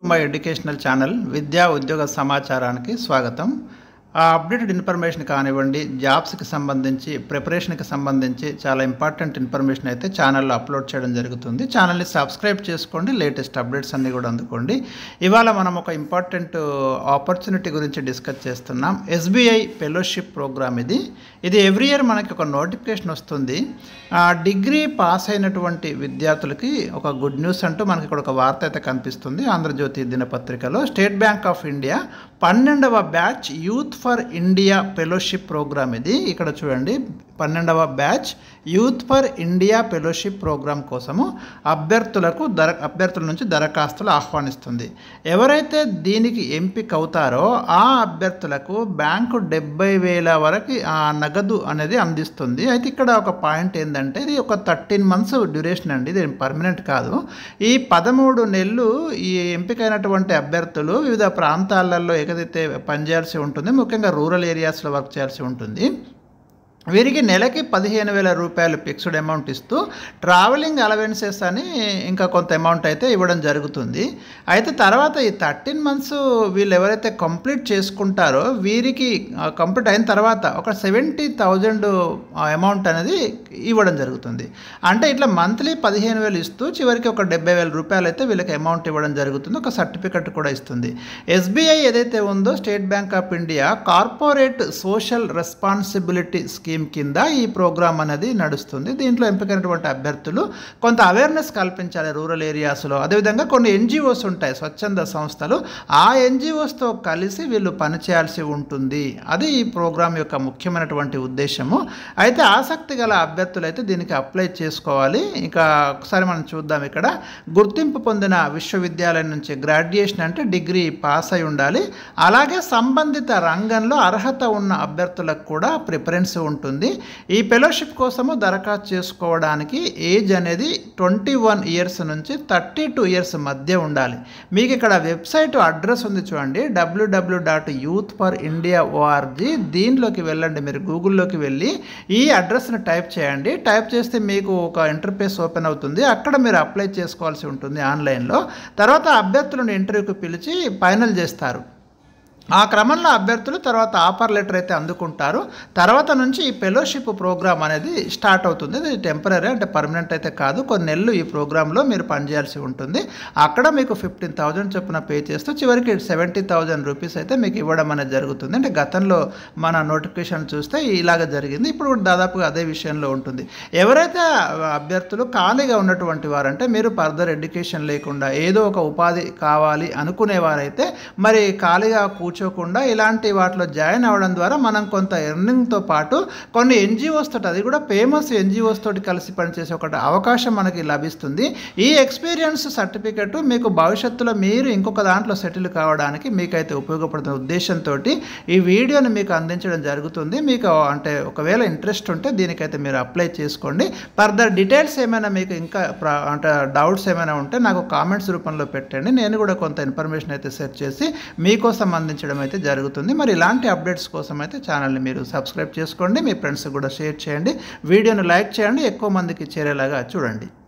my educational channel విద్యా ఉద్యోగ సమాచారానికి స్వాగతం ఆ అప్డేటెడ్ ఇన్ఫర్మేషన్ కానివ్వండి జాబ్స్కి సంబంధించి ప్రిపరేషన్కి సంబంధించి చాలా ఇంపార్టెంట్ ఇన్ఫర్మేషన్ అయితే ఛానల్లో అప్లోడ్ చేయడం జరుగుతుంది ఛానల్ని సబ్స్క్రైబ్ చేసుకోండి లేటెస్ట్ అప్డేట్స్ అన్నీ కూడా అందుకోండి ఇవాళ మనం ఒక ఇంపార్టెంట్ ఆపర్చునిటీ గురించి డిస్కస్ చేస్తున్నాం ఎస్బీఐ ఫెలోషిప్ ప్రోగ్రామ్ ఇది ఇది ఎవ్రీ ఇయర్ మనకి ఒక నోటిఫికేషన్ వస్తుంది ఆ డిగ్రీ పాస్ అయినటువంటి విద్యార్థులకి ఒక గుడ్ న్యూస్ అంటూ మనకి ఇక్కడ ఒక వార్త అయితే కనిపిస్తుంది ఆంధ్రజ్యోతి దినపత్రికలో స్టేట్ బ్యాంక్ ఆఫ్ ఇండియా పన్నెండవ batch Youth for India fellowship program ఇది ఇక్కడ చూడండి పన్నెండవ batch Youth for India fellowship program కోసము అభ్యర్థులకు దర అభ్యర్థుల నుంచి దరఖాస్తులు ఆహ్వానిస్తుంది ఎవరైతే దీనికి ఎంపిక అవుతారో ఆ అభ్యర్థులకు బ్యాంకు డెబ్బై వేల వరకు ఆ నగదు అనేది అందిస్తుంది అయితే ఇక్కడ ఒక పాయింట్ ఏంటంటే ఇది ఒక థర్టీన్ మంత్స్ డ్యూరేషన్ అండి ఇది పర్మనెంట్ కాదు ఈ పదమూడు నెలలు ఈ ఎంపికైనటువంటి అభ్యర్థులు వివిధ ప్రాంతాలలో ఏదైతే పనిచేయాల్సి ఉంటుంది ముఖ్యంగా రూరల్ ఏరియాస్లో వర్క్ చేయాల్సి ఉంటుంది వీరికి నెలకి పదిహేను వేల రూపాయలు ఫిక్స్డ్ అమౌంట్ ఇస్తూ ట్రావెలింగ్ అలవెన్సెస్ అని ఇంకా కొంత అమౌంట్ అయితే ఇవ్వడం జరుగుతుంది అయితే తర్వాత ఈ థర్టీన్ మంత్స్ వీళ్ళు ఎవరైతే కంప్లీట్ చేసుకుంటారో వీరికి కంప్లీట్ అయిన తర్వాత ఒక సెవెంటీ థౌజండ్ అమౌంట్ అనేది ఇవ్వడం జరుగుతుంది అంటే ఇట్లా మంత్లీ పదిహేను వేలు ఇస్తూ చివరికి ఒక డెబ్బై వేల రూపాయలు అయితే వీళ్ళకి అమౌంట్ ఇవ్వడం జరుగుతుంది ఒక సర్టిఫికెట్ కూడా ఇస్తుంది ఎస్బీఐ ఏదైతే ఉందో State Bank of India corporate social responsibility scheme కింద ఈ ప్రోగ్రామ్ అనేది నడుస్తుంది దీంట్లో ఎంపికైనటువంటి అభ్యర్థులు కొంత అవేర్నెస్ కల్పించాలి రూరల్ ఏరియాస్లో అదేవిధంగా కొన్ని ఎన్జిఓస్ ఉంటాయి స్వచ్ఛంద సంస్థలు ఆ ఎన్జిఓస్తో కలిసి వీళ్ళు పనిచేయాల్సి ఉంటుంది అది ఈ ప్రోగ్రామ్ యొక్క ముఖ్యమైనటువంటి ఉద్దేశము అయితే ఆసక్తి గల అభ్యర్థులు అయితే దీనికి అప్లై చేసుకోవాలి ఇంకా ఒకసారి మనం చూద్దాం ఇక్కడ గుర్తింపు పొందిన విశ్వవిద్యాలయం నుంచి గ్రాడ్యుయేషన్ అంటే డిగ్రీ పాస్ అయి ఉండాలి అలాగే సంబంధిత రంగంలో అర్హత ఉన్న అభ్యర్థులకు కూడా ప్రిఫరెన్స్ ఉంటుంది ఈ ఫెలోషిప్ కోసము దరఖాస్తు చేసుకోవడానికి ఏజ్ అనేది ట్వంటీ వన్ ఇయర్స్ నుంచి థర్టీ టూ ఇయర్స్ మధ్య ఉండాలి మీకు ఇక్కడ వెబ్సైట్ అడ్రస్ ఉంది చూడండి WW dot Youth for India ORG దీనిలోకి వెళ్ళండి మీరు గూగుల్లోకి వెళ్ళి ఈ అడ్రస్ని టైప్ చేయండి టైప్ చేస్తే మీకు ఒక ఇంటర్ఫేస్ ఓపెన్ అవుతుంది అక్కడ మీరు అప్లై చేసుకోవాల్సి ఉంటుంది ఆన్లైన్లో తర్వాత అభ్యర్థులను ఇంటర్వ్యూకి పిలిచి ఫైనల్ చేస్తారు ఆ క్రమంలో అభ్యర్థులు తర్వాత ఆఫర్ లెటర్ అయితే అందుకుంటారు తర్వాత నుంచి ఈ ఫెలోషిప్ ప్రోగ్రామ్ అనేది స్టార్ట్ అవుతుంది ఇది టెంపరీ అంటే పర్మనెంట్ అయితే కాదు కొన్ని నెలలు ఈ ప్రోగ్రాంలో మీరు పనిచేయాల్సి ఉంటుంది అక్కడ మీకు ఫిఫ్టీన్ థౌజండ్ చొప్పున పే చేస్తూ చివరికి సెవెంటీ థౌజండ్ రూపీస్ అయితే మీకు ఇవ్వడం అనేది జరుగుతుంది అంటే గతంలో మన నోటిఫికేషన్ చూస్తే ఇలాగ జరిగింది ఇప్పుడు కూడా దాదాపుగా అదే విషయంలో ఉంటుంది ఎవరైతే అభ్యర్థులు ఖాళీగా ఉన్నటువంటి వారంటే మీరు ఫర్దర్ ఎడ్యుకేషన్ లేకుండా ఏదో ఒక ఉపాధి కావాలి అనుకునేవారైతే మరి ఖాళీగా కూర్చోకుండా ఇలాంటి వాటిలో జాయిన్ అవ్వడం ద్వారా మనం కొంత ఎర్నింగ్తో పాటు కొన్ని ఎన్జిఓస్ తోటి అది కూడా ఫేమస్ ఎన్జిఓస్ తోటి కలిసి పనిచేసే ఒక అవకాశం మనకి లభిస్తుంది ఈ ఎక్స్పీరియన్స్ సర్టిఫికెట్ మీకు భవిష్యత్తులో మీరు ఇంకొక దాంట్లో సెటిల్ కావడానికి మీకైతే ఉపయోగపడుతున్న ఉద్దేశంతో ఈ వీడియోని మీకు అందించడం జరుగుతుంది మీకు అంటే ఒకవేళ ఇంట్రెస్ట్ ఉంటే దీనికైతే మీరు అప్లై చేసుకోండి ఫర్దర్ డీటెయిల్స్ ఏమైనా మీకు ఇంకా అంటే డౌట్స్ ఏమైనా ఉంటే నాకు కామెంట్స్ రూపంలో పెట్టండి నేను కూడా కొంత ఇన్ఫర్మేషన్ అయితే సెర్చ్ చేసి మీకోసం అందించడం అయితే జరుగుతుంది మరి ఇలాంటి అప్డేట్స్ కోసం అయితే ఛానల్ని మీరు సబ్స్క్రైబ్ చేసుకోండి మీ ఫ్రెండ్స్ కూడా షేర్ చేయండి వీడియోని లైక్ చేయండి ఎక్కువ మందికి చేరేలాగా చూడండి